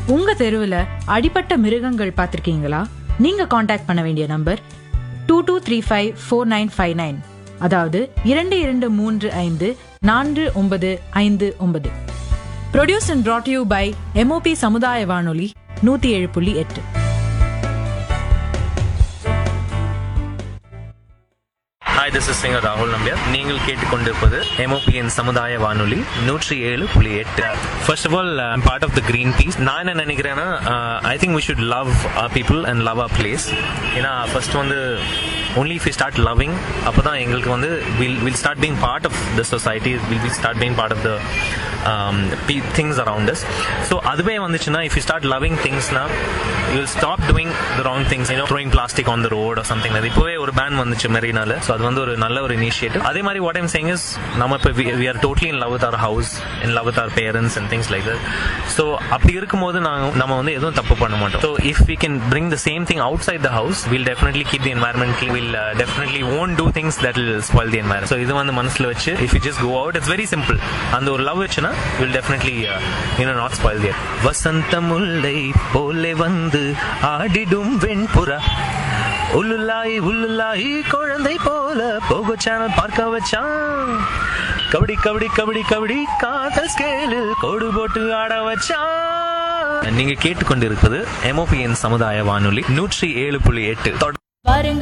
உங்க தெருவுல அடிபட்ட மிருகங்கள் பார்த்திருக்கீங்களா நீங்க காண்டாக்ட் பண்ண வேண்டிய number two two three five four nine five nine அதாவது இரண்டு இரண்டு மூன்று ஐந்து நான்கு ஒன்பது ஐந்து ஒன்பது produce and brought you by MOP சமுதாய வானொலி நூத்தி ஏழு புள்ளி எட்டு ஹாய் திஸ் இஸ் சிங்கர் ராகுல் நம்பியார் நீங்கள் கேட்டுக்கொண்டிருப்பது எம்ஓபிஎன் சமுதாய வானொலி நூற்றி ஏழு புள்ளி எட்டு first of all I'm part of the green peace நான் என்ன நினைக்கிறேன்னா I think we should love our people and love our place ஏன்னா ஃபர்ஸ்ட் வந்து only if you start loving அப்போ தான் எங்களுக்கு வந்து will will start being part of the society will will start being part of the things around us so அதுவே வந்துச்சுன்னா if you start loving திங்ஸ்னா you will stop doing the wrong things you know throwing plastic on the road something அது இப்போவே ஒரு pan வந்துச்சு மெரினால so அது வந்து ஒரு நல்ல ஒரு இனிஷியேட்டிவ் அதே மாதிரி வாட் ஐம் சேங் இஸ் நம்ம இப்போ we are totally in love with our house in love with our parents and things like that so அப்படி இருக்கும்போது நாங்கள் நம்ம வந்து எதுவும் தப்பு பண்ண மாட்டோம் so if we can bring the same thing outside the house will definitely keep the environment will definitely won't do things that will spoil the environment so இது வந்து மனசில் வச்சு if you just go out it's very simple அந்த ஒரு love வச்சுன்னா will definitely you know not spoil their வசந்த முல்லை போலே வந்து ஆடிடும் வெண்புறா உள்ளுலாய் உள்ளுலாய் குழந்தை போல போகோ சேனல் பார்க்க வச்சான் கபடி கபடி கபடி கபடி காதல் ஸ்கேலில் கோடு போட்டு ஆட வச்சான் நீங்க கேட்டுக்கொண்டிருப்பது எம்ஓபிஎன் சமுதாய வானொலி நூற்றி ஏழு புள்ளி எட்டு